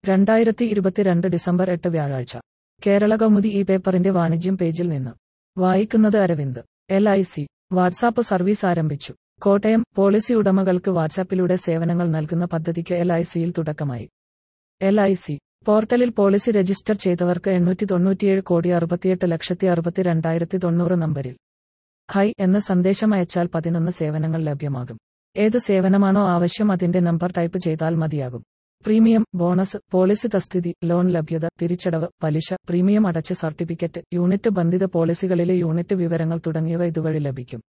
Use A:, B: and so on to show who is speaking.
A: രണ്ടായിരത്തി ഇരുപത്തിരണ്ട് ഡിസംബർ എട്ട് വ്യാഴാഴ്ച കേരള കൗമുദി ഈ പേപ്പറിന്റെ വാണിജ്യം പേജിൽ നിന്ന് വായിക്കുന്നത് Aravind L I C WhatsApp service ആരംഭിച്ചു കോട്ടയം പോളിസി ഉടമകൾക്ക് വാട്സാപ്പിലൂടെ സേവനങ്ങൾ നൽകുന്ന പദ്ധതിക്ക് എൽ ഐ സിയിൽ തുടക്കമായി എൽ ഐ സി പോർട്ടലിൽ പോളിസി രജിസ്റ്റർ ചെയ്തവർക്ക് എണ്ണൂറ്റി തൊണ്ണൂറ്റിയേഴ് കോടി അറുപത്തിയെട്ട് ലക്ഷത്തി അറുപത്തി രണ്ടായിരത്തി തൊണ്ണൂറ് നമ്പരിൽ ഹൈ എന്ന സന്ദേശം അയച്ചാൽ പതിനൊന്ന് സേവനങ്ങൾ ലഭ്യമാകും ഏത് സേവനമാണോ ആവശ്യം അതിന്റെ നമ്പർ ടൈപ്പ് ചെയ്താൽ മതിയാകും പ്രീമിയം ബോണസ് പോളിസി തസ്ഥിതി ലോൺ ലഭ്യത തിരിച്ചടവ് പലിശ പ്രീമിയം അടച്ച സർട്ടിഫിക്കറ്റ് യൂണിറ്റ് ബന്ധിത പോളിസികളിലെ യൂണിറ്റ് വിവരങ്ങൾ തുടങ്ങിയവ ഇതുവഴി ലഭിക്കും